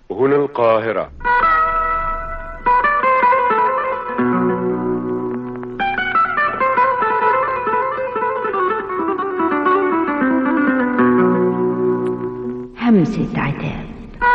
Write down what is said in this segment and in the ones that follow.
هنا القاهرة همسة عتاب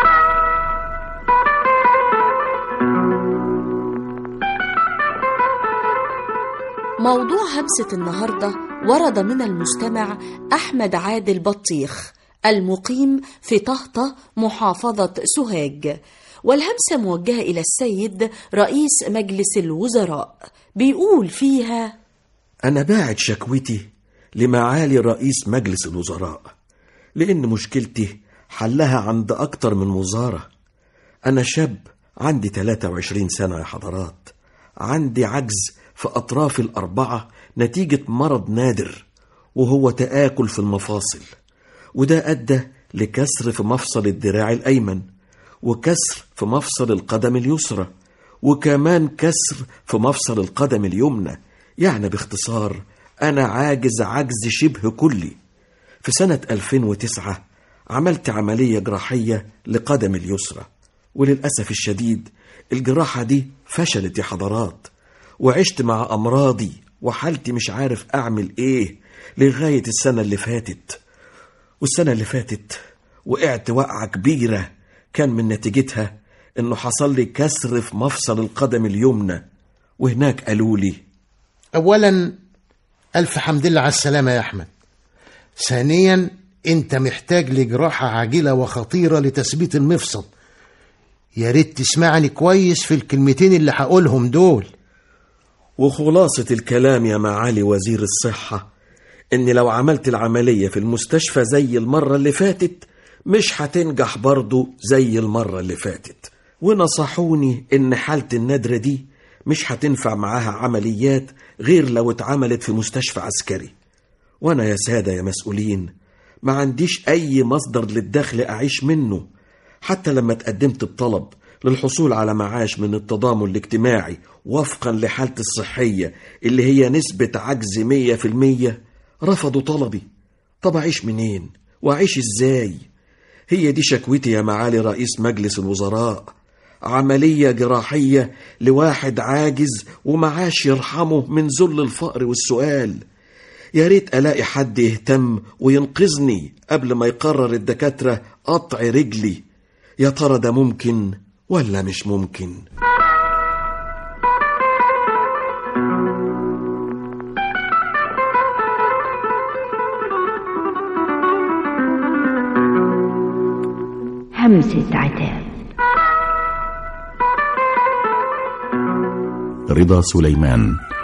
موضوع همسة النهاردة ورد من المستمع أحمد عادل بطيخ المقيم في طهطة محافظة سوهاج والهمسة موجهة إلى السيد رئيس مجلس الوزراء بيقول فيها أنا باعت شكوتي لمعالي رئيس مجلس الوزراء لأن مشكلتي حلها عند أكتر من وزارة أنا شاب عندي 23 سنة يا حضرات عندي عجز في أطراف الأربعة نتيجة مرض نادر وهو تآكل في المفاصل وده أدى لكسر في مفصل الدراع الأيمن وكسر في مفصل القدم اليسرى وكمان كسر في مفصل القدم اليمنى يعني باختصار أنا عاجز عجز شبه كلي في سنة 2009 عملت عملية جراحية لقدم اليسرى وللأسف الشديد الجراحة دي فشلت يا حضرات وعشت مع أمراضي وحالتي مش عارف أعمل إيه لغاية السنة اللي فاتت والسنة اللي فاتت وقعت وقعة كبيرة كان من نتيجتها إنه حصل لي كسر في مفصل القدم اليمنى وهناك قالوا لي اولا الف حمد لله على السلامه يا احمد ثانيا انت محتاج لجراحه عاجله وخطيره لتثبيت المفصل يا ريت تسمعني كويس في الكلمتين اللي هقولهم دول وخلاصة الكلام يا معالي وزير الصحة إن لو عملت العملية في المستشفى زي المرة اللي فاتت مش هتنجح برضو زي المرة اللي فاتت ونصحوني إن حالة النادرة دي مش هتنفع معاها عمليات غير لو اتعملت في مستشفى عسكري وأنا يا سادة يا مسؤولين ما عنديش أي مصدر للدخل أعيش منه حتى لما تقدمت بطلب للحصول على معاش من التضامن الاجتماعي وفقا لحالتي الصحية اللي هي نسبة عجز مية في المية رفضوا طلبي طب أعيش منين وأعيش إزاي هي دي شكوتي يا معالي رئيس مجلس الوزراء عملية جراحية لواحد عاجز ومعاش يرحمه من ذل الفقر والسؤال يا ريت ألاقي حد يهتم وينقذني قبل ما يقرر الدكاترة قطع رجلي يا ترى ده ممكن ولا مش ممكن همسة عتاب رضا سليمان